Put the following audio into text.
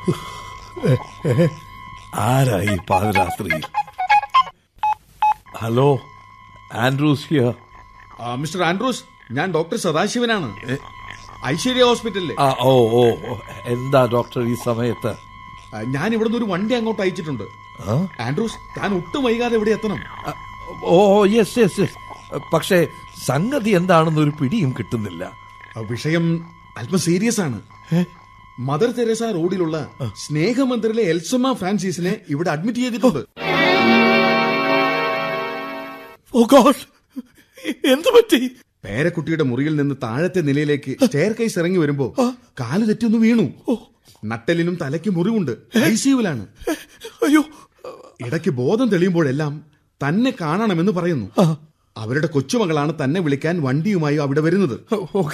ആരായി പാതിരാത്രിയിൽ hello Andrews here ah, mister Andrews ഞാൻ ഡോക്ടർ സദാശിവനാണ് ഐശ്വര്യ ഹോസ്പിറ്റലിലെ ആ ഓ ഓ ഓ, എന്താ ഡോക്ടർ ഈ സമയത്ത് ആ, ഞാൻ ഇവിടുന്ന് ഒരു വണ്ടി അങ്ങോട്ട് അയച്ചിട്ടുണ്ട് ആ? ആൻഡ്രൂസ് താൻ ഒട്ടും വൈകാതെ ഇവിടെ എത്തണം ആ, ഓ യെസ് യെസ് യെസ് പക്ഷേ സംഗതി എന്താണെന്ന് ഒരു പിടിയും കിട്ടുന്നില്ല ആ, വിഷയം അല്പം സീരിയസ് ആണ് മദർ തെരേസ റോഡിലുള്ള സ്നേഹമന്ദിറിലെ എൽസമ്മ ഫ്രാൻസിസിനെ ഇവിടെ അഡ്മിറ്റ് ചെയ്തിട്ടുണ്ട് ഓ ഗോഡ് എന്തു പറ്റി പേരക്കുട്ടിയുടെ മുറിയിൽ നിന്ന് താഴത്തെ നിലയിലേക്ക് സ്റ്റെയർ കേസ് ഇറങ്ങി വരുമ്പോ കാല് തെറ്റൊന്ന് വീണു നട്ടലിനും തലയ്ക്കും മുറിവുണ്ട് ഐസിയുവിലാണ് അയ്യോ ഇടയ്ക്ക് ബോധം തെളിയുമ്പോഴെല്ലാം തന്നെ കാണണമെന്ന് പറയുന്നു അവരുടെ കൊച്ചുമകളാണ് തന്നെ വിളിക്കാൻ വണ്ടിയുമായി അവിടെ വരുന്നത് ഓ